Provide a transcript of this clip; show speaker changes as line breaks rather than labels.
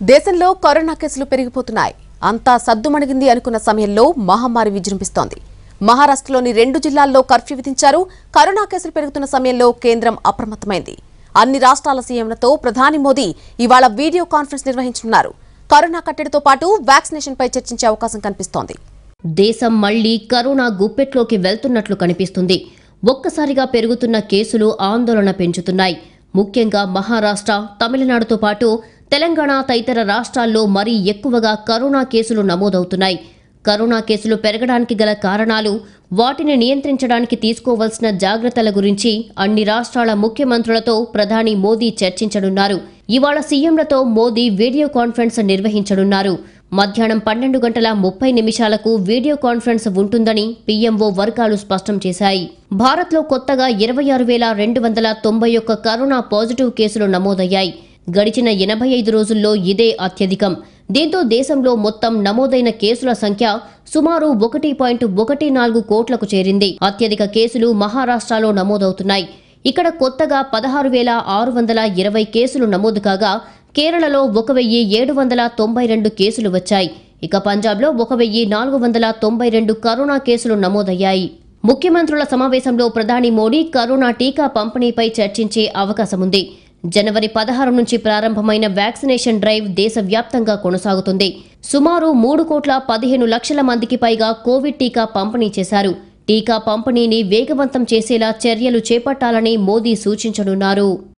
దేశంలో కరోనా కేసులు పెరిగిపోతున్నాయి అంతా సద్దుమణిగింది అనుకున్న సమయంలో మహమ్మారి విజృంభిస్తోంది మహారాష్ట్రలోని రెండు జిల్లాల్లో కర్ఫ్యూ విధించారు కరోనా కేసులు పెరుగుతున్న సమయంలో కేంద్రం అప్రమత్తమైంది అన్ని రాష్ట్రాల సీఎంలతో ప్రధాని మోదీ ఇవాళ వీడియో కాన్ఫరెన్స్ నిర్వహించనున్నారు కరోనా కట్టడితో పాటు వ్యాక్సినేషన్ పై చర్చించే అవకాశం కనిపిస్తోంది
దేశం మళ్లీ కరోనా గుప్పెట్లోకి వెళ్తున్నట్లు కనిపిస్తుంది ఒక్కసారిగా పెరుగుతున్న కేసులు ఆందోళన పెంచుతున్నాయి ముఖ్యంగా మహారాష్ట్ర తమిళనాడుతో పాటు తెలంగాణ తదితర రాష్ట్రాల్లో మరీ ఎక్కువగా కరోనా కేసులు నమోదవుతున్నాయి కరోనా కేసులు పెరగడానికి గల కారణాలు వాటిని నియంత్రించడానికి తీసుకోవాల్సిన జాగ్రత్తల గురించి అన్ని రాష్ట్రాల ముఖ్యమంత్రులతో ప్రధాని మోదీ చర్చించనున్నారు ఇవాళ సీఎంలతో మోదీ వీడియో కాన్ఫరెన్స్ నిర్వహించనున్నారు మధ్యాహ్నం పన్నెండు గంటల ముప్పై నిమిషాలకు వీడియో కాన్ఫరెన్స్ ఉంటుందని పీఎంఓ వర్గాలు స్పష్టం చేశాయి భారత్లో కొత్తగా ఇరవై ఆరు వేల రెండు వందల తొంభై ఒక్క కరోనా పాజిటివ్ కేసులు నమోదయ్యాయి గడిచిన ఎనభై ఐదు రోజుల్లో ఇదే అత్యధికం దీంతో దేశంలో మొత్తం నమోదైన కేసుల సంఖ్య సుమారు ఒకటి పాయింట్ ఒకటి నాలుగు కోట్లకు చేరింది అత్యధిక కేసులు మహారాష్ట్రలో నమోదవుతున్నాయి ఇక్కడ కొత్తగా పదహారు వేల ఆరు వందల ఇరవై కేసులు నమోదు కాగా కేరళలో ఒక వెయ్యి ఏడు వందల తొంభై రెండు కేసులు వచ్చాయి ఇక పంజాబ్లో ఒక వెయ్యి నాలుగు వందల తొంభై రెండు కరోనా కేసులు నమోదయ్యాయి ముఖ్యమంత్రుల సమావేశంలో ప్రధాని మోడీ కరోనా టీకా పంపిణీపై చర్చించే అవకాశముంది జనవరి పదహారు నుంచి ప్రారంభమైన వ్యాక్సినేషన్ డ్రైవ్ దేశవ్యాప్తంగా కొనసాగుతుంది సుమారు మూడు కోట్ల పదిహేను లక్షల మందికి పైగా కోవిడ్ టీకా పంపిణీ చేశారు టీకా పంపిణీని వేగవంతం చేసేలా చర్యలు చేపట్టాలని మోదీ సూచించనున్నారు